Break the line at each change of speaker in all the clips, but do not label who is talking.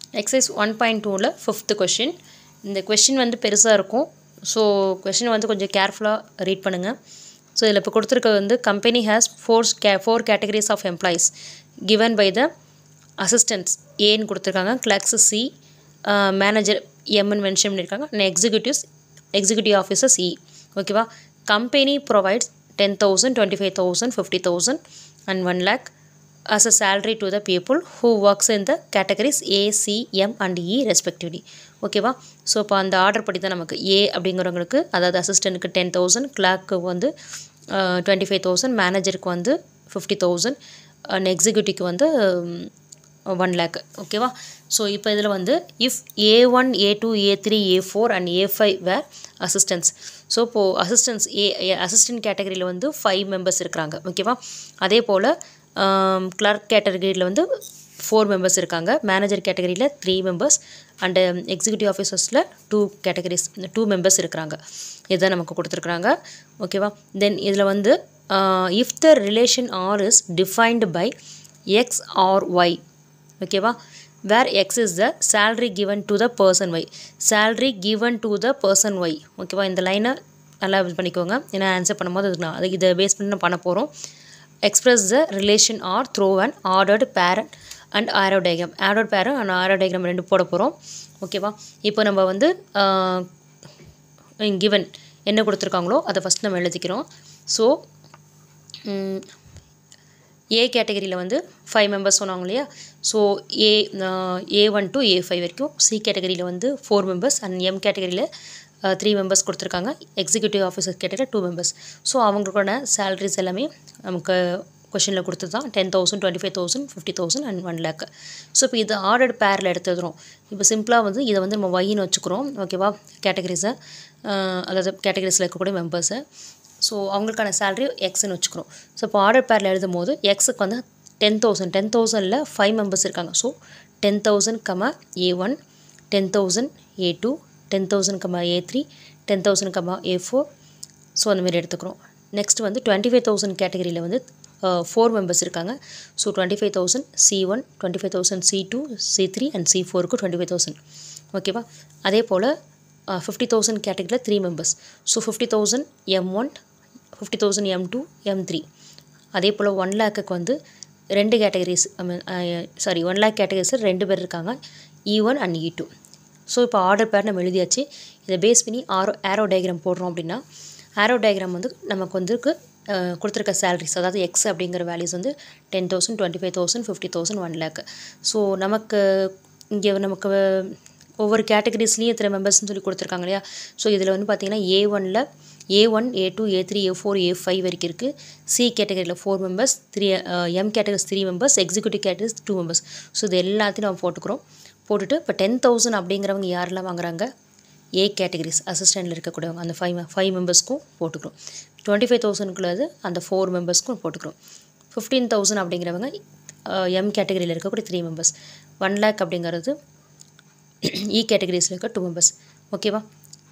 exercise one point டூவில் fifth question இந்த question வந்து பெருசாக இருக்கும் ஸோ கொஷின் வந்து கொஞ்சம் கேர்ஃபுல்லாக ரீட் பண்ணுங்கள் ஸோ இதில் இப்போ கொடுத்துருக்கிறது வந்து company has four K four categories of employees given by the assistants ஏன்னு கொடுத்துருக்காங்க கிளக்ஸ் சி மேனேஜர் எம்னு மென்ஷன் பண்ணியிருக்காங்க and executives executive officers E ஓகேவா company provides ten thousand twenty five thousand fifty thousand and one lakh as a salary to the people who works in the categories A, C, M and E respectively ஓகேவா so இப்போ அந்த order படி தான் நமக்கு A அப்படிங்கிறவங்களுக்கு அதாவது அசிஸ்டண்ட்டுக்கு ten thousand கிளாக்கு வந்து டுவெண்ட்டி ஃபைவ் தௌசண்ட் மேனேஜருக்கு வந்து ஃபிஃப்டி தௌசண்ட் அண்ட் எக்ஸிக்யூட்டிவ்க்கு வந்து ஒன் லேக் ஓகேவா ஸோ இப்போ இதில் வந்து if A one A two A three A four and A five where assistants so இப்போது அசிஸ்டன்ஸ் ஏ அசிஸ்டன்ட் கேட்டகரியில் வந்து ஃபைவ் மெம்பர்ஸ் இருக்கிறாங்க ஓகேவா அதே போல் கிளர்க் கேட்டகரியில் வந்து ஃபோர் மெம்பர்ஸ் இருக்காங்க மேனேஜர் கேட்டகரியில் த்ரீ மெம்பர்ஸ் அண்டு எக்ஸிக்யூட்டிவ் ஆஃபீஸர்ஸில் டூ கேட்டகரிஸ் டூ மெம்பர்ஸ் இருக்கிறாங்க இதுதான் நமக்கு கொடுத்துருக்குறாங்க ஓகேவா தென் இதில் வந்து if the relation R is defined by X R Y ஓகேவா where X is the salary given to the person Y salary given to the person Y ஓகேவா இந்த லைனை நல்லா இது பண்ணிக்கோங்க ஏன்னா ஆன்சர் பண்ணும்போது அதுக்கு நான் அதுக்கு இதை பேஸ் பண்ணி நான் பண்ண போகிறோம் express the relation or through an ordered parent and arrow diagram arrowed parent and arrow diagram ரெண்டு போட போகிறோம் ஓகேவா இப்போ நம்ம வந்து கிவன் என்ன கொடுத்துருக்காங்களோ அதை ஃபஸ்ட் நம்ம எழுதிக்கிறோம் ஸோ ஏ கேட்டகரியில் வந்து ஃபைவ் மெம்பர்ஸ் சொன்னாங்க இல்லையா so A A one to A five வரைக்கும் சி கேட்டகரியில் வந்து ஃபோர் மெம்பர்ஸ் அண்ட் எம் கேட்டகரியில் த்ரீ மெம்பர்ஸ் கொடுத்துருக்காங்க எக்ஸிக்யூட்டிவ் ஆஃபீஸர் கேட்டகரியில் டூ மெம்பர்ஸ் ஸோ அவங்களுக்கான சேலரிஸ் எல்லாமே நமக்கு கொஷனில் கொடுத்து தான் ten thousand twenty five thousand fifty thousand and one lakh so இப்போ இது ஆர்டர்ட் பேரில் எடுத்துக்கிறோம் இப்போ சிம்பிளாக வந்து இதை வந்து நம்ம ஒயின்னு வச்சுக்கிறோம் ஓகேவா கேட்டகரிஸை அதாவது கேட்டகரிஸில் இருக்கக்கூடிய மெம்பர்ஸை ஸோ அவங்களுக்கான சேலரி எக்ஸ்ன்னு வச்சுக்கிறோம் ஸோ இப்போ ஆர்டர் பேரில் எழுதும் போது எக்ஸுக்கு வந்து டென் தௌசண்ட் டென் தௌசண்டில் ஃபைவ் மெம்பர்ஸ் இருக்காங்க so ten thousand comma A one ten thousand A two ten thousand comma A three ten thousand comma A four so அந்தமாரி எடுத்துக்கிறோம் நெக்ஸ்ட் வந்து டுவெண்ட்டி ஃபைவ் தௌசண்ட் கேட்டகரியில் வந்து ஃபோர் மெம்பர்ஸ் இருக்காங்க so twenty five thousand C one twenty five thousand C two C three and C ஃபோருக்கு twenty five thousand ஓகேவா அதே போல் ஃபிஃப்டி தௌசண்ட் கேட்டகரியில் three members so fifty thousand M one fifty thousand M two M three அதே போல் one லேக்குக்கு வந்து ரெண்டு கேட்டகரிஸ் சாரி ஒன் லேக் கேட்டகரிஸில் ரெண்டு பேர் இருக்காங்க E one and E two so இப்போ ஆர்டர் பேர் நம்ம எழுதியாச்சு இதை பேஸ் பண்ணி ஆரோ ஆரோ டயக்ராம் போடுறோம் அப்படின்னா ஆரோ டயக்ராம் வந்து நமக்கு வந்து கொடுத்துருக்க சேலரிஸ் அதாவது எக்ஸ் அப்படிங்கிற வேல்யூஸ் வந்து ten thousand twenty five thousand fifty thousand one lakh so நமக்கு இங்கே நமக்கு ஒவ்வொரு கேட்டகரிஸ்லேயும் இத்தனை மெம்பர்ஸ்னு சொல்லி கொடுத்துருக்காங்க இல்லையா ஸோ இதில் வந்து பார்த்திங்கன்னா ஏ ஒனில் A one A two A three A four A five வரைக்கும் இருக்குது சி கேட்டகரியில் four members three M categories three members executive categories two members so இது எல்லாத்தையும் நம்ம போட்டுக்கிறோம் போட்டுட்டு இப்போ டென் தௌசண்ட் அப்படிங்கிறவங்க யாரெல்லாம் வாங்குறாங்க ஏ கேட்டகரிஸ் அசிஸ்டண்ட்டில் இருக்கக்கூடியவங்க அந்த ஃபைவ் ஃபைவ் மெம்பர்ஸ்க்கும் போட்டுக்கிறோம் டுவெண்ட்டி ஃபைவ் தௌசண்ட்குள்ளது அந்த ஃபோர் மெம்பர்ஸ்க்கும் போட்டுக்கிறோம் ஃபிஃப்டீன் தௌசண்ட் அப்படிங்கிறவங்க எம் கேட்டகரியில் இருக்கக்கூடிய த்ரீ மெம்பர்ஸ் ஒன் லேக் அப்படிங்கிறது இ கேட்டகரிஸில் இருக்க டூ மெம்பர்ஸ் ஓகேவா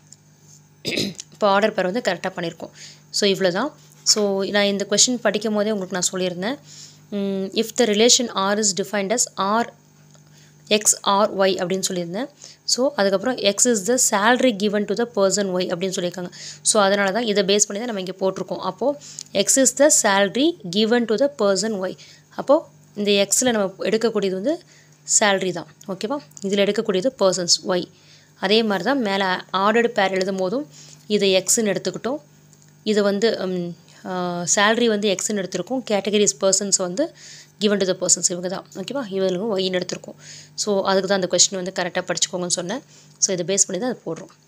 இப்போ ஆர்டர் பேர் வந்து கரெக்டாக பண்ணியிருக்கோம் ஸோ இவ்வளோ தான் ஸோ நான் இந்த கொஷின் படிக்கும் போதே உங்களுக்கு நான் சொல்லியிருந்தேன் if the relation R is defined as R X R Y அப்படின்னு சொல்லியிருந்தேன் ஸோ அதுக்கப்புறம் X is the salary given to the person Y அப்படின்னு சொல்லியிருக்காங்க ஸோ அதனால தான் இதை பேஸ் பண்ணி தான் நம்ம இங்கே போட்டிருக்கோம் அப்போது X is the salary given to the person Y அப்போது இந்த எக்ஸில் நம்ம எடுக்கக்கூடியது வந்து சேல்ரி தான் ஓகேவா இதில் எடுக்கக்கூடியது பர்சன்ஸ் ஒய் அதே மாதிரி தான் மேலே ஆர்டர்டு பேர் எழுதும் போதும் இதை எக்ஸ்ன்னு எடுத்துக்கிட்டோம் இது வந்து சேல்ரி வந்து எக்ஸ்ன்னு எடுத்திருக்கோம் கேட்டகரிஸ் பர்சன்ஸ் வந்து கிவன் டு த பர்சன்ஸ் இவங்க தான் ஓகேவா இவங்களுக்கும் ஒயின்னு எடுத்திருக்கோம் ஸோ அதுக்கு தான் அந்த கொஸ்டின் வந்து கரெக்டாக படிச்சுக்கோங்கன்னு சொன்னேன் ஸோ இதை பேஸ் பண்ணி தான் அதை போடுறோம்